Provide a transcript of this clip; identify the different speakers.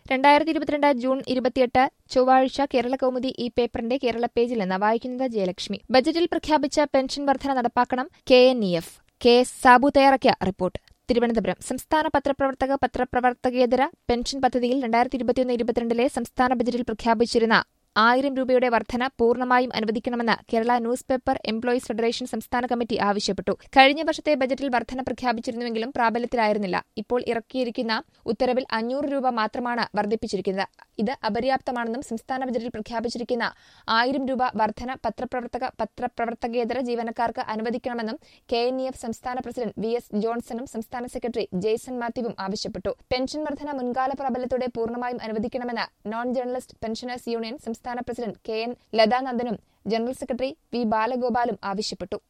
Speaker 1: രണ്ടായിരത്തി ഇരുപത്തിരണ്ട് ജൂൺ ഇരുപത്തിയെട്ട് ചൊവ്വാഴ്ച കേരള കൗമുദി ഈ പേപ്പറിന്റെ കേരള പേജിൽ നിന്ന് വായിക്കുന്നത് ജയലക്ഷ്മി ബജറ്റിൽ പ്രഖ്യാപിച്ച പെൻഷൻ വർധന നടപ്പാക്കണം K N E F K S Sabu തയ്യാറാക്കിയ റിപ്പോർട്ട് തിരുവനന്തപുരം സംസ്ഥാന പത്രപ്രവർത്തക പത്രപ്രവർത്തകേതര പെൻഷൻ പദ്ധതിയിൽ രണ്ടായിരത്തി ഇരുപത്തിയൊന്ന് ഇരുപത്തിരണ്ടിലെ സംസ്ഥാന ബജറ്റിൽ പ്രഖ്യാപിച്ചിരുന്ന ആയിരം രൂപയുടെ വർധന പൂർണ്ണമായും അനുവദിക്കണമെന്ന് Kerala news paper employees federation സംസ്ഥാന കമ്മിറ്റി ആവശ്യപ്പെട്ടു കഴിഞ്ഞ വർഷത്തെ ബജറ്റിൽ വർധന പ്രഖ്യാപിച്ചിരുന്നുവെങ്കിലും പ്രാബല്യത്തിലായിരുന്നില്ല ഇപ്പോൾ ഇറക്കിയിരിക്കുന്ന ഉത്തരവിൽ അഞ്ഞൂറ് രൂപ മാത്രമാണ് വർദ്ധിപ്പിച്ചിരിക്കുന്നത് ഇത് അപര്യാപ്തമാണെന്നും സംസ്ഥാന ബജറ്റിൽ പ്രഖ്യാപിച്ചിരിക്കുന്ന ആയിരം രൂപ വർധന പത്രപ്രവർത്തക പത്രപ്രവർത്തകേതര ജീവനക്കാർക്ക് അനുവദിക്കണമെന്നും കെ എൻ ഇ എഫ് സംസ്ഥാന പ്രസിഡന്റ് വി എസ് ജോൺസണും സംസ്ഥാന സെക്രട്ടറി ജെയ്സൺ മാത്യുവും ആവശ്യപ്പെട്ടു പെൻഷൻ വർധന മുൻകാല പ്രാബല്യത്തോടെ പൂർണ്ണമായും അനുവദിക്കണമെന്ന് നോൺ ജേർണലിസ്റ്റ് പെൻഷനേഴ്സ് യൂണിയൻ സംസ്ഥാന പ്രസിഡന്റ് കെ എൻ ലതാനന്ദനും ജനറൽ സെക്രട്ടറി വി ബാലഗോപാലും ആവശ്യപ്പെട്ടു